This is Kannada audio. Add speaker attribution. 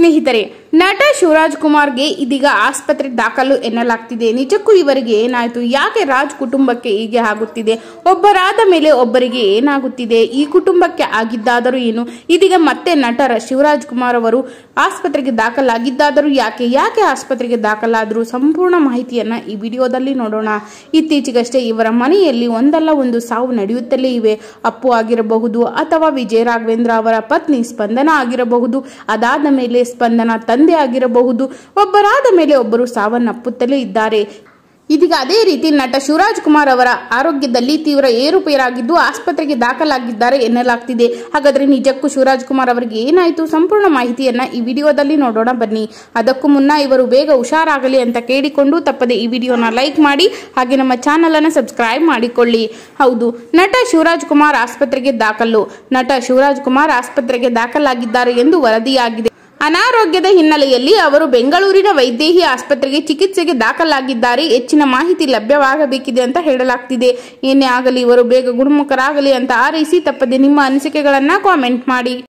Speaker 1: ಸ್ನೇಹಿತರೆ ನಟ ಶಿವರಾಜ್ ಕುಮಾರ್ಗೆ ಇದೀಗ ಆಸ್ಪತ್ರೆ ದಾಖಲು ಎನ್ನಲಾಗ್ತಿದೆ ನಿಜಕ್ಕೂ ಇವರಿಗೆ ಏನಾಯ್ತು ಯಾಕೆ ರಾಜ್ ಕುಟುಂಬಕ್ಕೆ ಹೀಗೆ ಆಗುತ್ತಿದೆ ಒಬ್ಬರಾದ ಮೇಲೆ ಒಬ್ಬರಿಗೆ ಏನಾಗುತ್ತಿದೆ ಈ ಕುಟುಂಬಕ್ಕೆ ಆಗಿದ್ದಾದರೂ ಏನು ಇದೀಗ ಮತ್ತೆ ನಟರ ಶಿವರಾಜ್ ಕುಮಾರ್ ಅವರು ಆಸ್ಪತ್ರೆಗೆ ದಾಖಲಾಗಿದ್ದಾದರೂ ಯಾಕೆ ಯಾಕೆ ಆಸ್ಪತ್ರೆಗೆ ದಾಖಲಾದರೂ ಸಂಪೂರ್ಣ ಮಾಹಿತಿಯನ್ನ ಈ ವಿಡಿಯೋದಲ್ಲಿ ನೋಡೋಣ ಇತ್ತೀಚೆಗಷ್ಟೇ ಇವರ ಮನೆಯಲ್ಲಿ ಒಂದಲ್ಲ ಒಂದು ಸಾವು ನಡೆಯುತ್ತಲೇ ಇವೆ ಅಪ್ಪು ಆಗಿರಬಹುದು ಅಥವಾ ವಿಜಯ ರಾಘವೇಂದ್ರ ಅವರ ಪತ್ನಿ ಸ್ಪಂದನ ಆಗಿರಬಹುದು ಅದಾದ ಮೇಲೆ ಸ್ಪಂದನ ತಂದೆ ಆಗಿರಬಹುದು ಒಬ್ಬರಾದ ಮೇಲೆ ಒಬ್ಬರು ಸಾವನ್ನಪ್ಪುತ್ತಲೇ ಇದ್ದಾರೆ ಇದೀಗ ಅದೇ ರೀತಿ ನಟ ಶಿವರಾಜ್ ಕುಮಾರ್ ಅವರ ಆರೋಗ್ಯದಲ್ಲಿ ತೀವ್ರ ಏರುಪೇರಾಗಿದ್ದು ಆಸ್ಪತ್ರೆಗೆ ದಾಖಲಾಗಿದ್ದಾರೆ ಎನ್ನಲಾಗ್ತಿದೆ ಹಾಗಾದ್ರೆ ನಿಜಕ್ಕೂ ಶಿವರಾಜ್ ಕುಮಾರ್ ಅವರಿಗೆ ಏನಾಯಿತು ಸಂಪೂರ್ಣ ಮಾಹಿತಿಯನ್ನ ಈ ವಿಡಿಯೋದಲ್ಲಿ ನೋಡೋಣ ಬನ್ನಿ ಅದಕ್ಕೂ ಮುನ್ನ ಇವರು ಬೇಗ ಹುಷಾರಾಗಲಿ ಅಂತ ಕೇಳಿಕೊಂಡು ತಪ್ಪದೆ ಈ ವಿಡಿಯೋನ ಲೈಕ್ ಮಾಡಿ ಹಾಗೆ ನಮ್ಮ ಚಾನಲ್ ಅನ್ನು ಸಬ್ಸ್ಕ್ರೈಬ್ ಮಾಡಿಕೊಳ್ಳಿ ಹೌದು ನಟ ಶಿವರಾಜ್ ಕುಮಾರ್ ಆಸ್ಪತ್ರೆಗೆ ದಾಖಲು ನಟ ಶಿವರಾಜ್ ಕುಮಾರ್ ಆಸ್ಪತ್ರೆಗೆ ದಾಖಲಾಗಿದ್ದಾರೆ ಎಂದು ವರದಿಯಾಗಿದೆ ಅನಾರೋಗ್ಯದ ಹಿನ್ನೆಲೆಯಲ್ಲಿ ಅವರು ಬೆಂಗಳೂರಿನ ವೈದೇಹಿ ಆಸ್ಪತ್ರೆಗೆ ಚಿಕಿತ್ಸೆಗೆ ದಾಖಲಾಗಿದ್ದಾರೆ ಹೆಚ್ಚಿನ ಮಾಹಿತಿ ಲಭ್ಯವಾಗಬೇಕಿದೆ ಅಂತ ಹೇಳಲಾಗ್ತಿದೆ ಏನೇ ಆಗಲಿ ಇವರು ಬೇಗ ಗುಣಮುಖರಾಗಲಿ ಅಂತ ಆರೈಸಿ ತಪ್ಪದೆ ನಿಮ್ಮ ಅನಿಸಿಕೆಗಳನ್ನ ಕಾಮೆಂಟ್ ಮಾಡಿ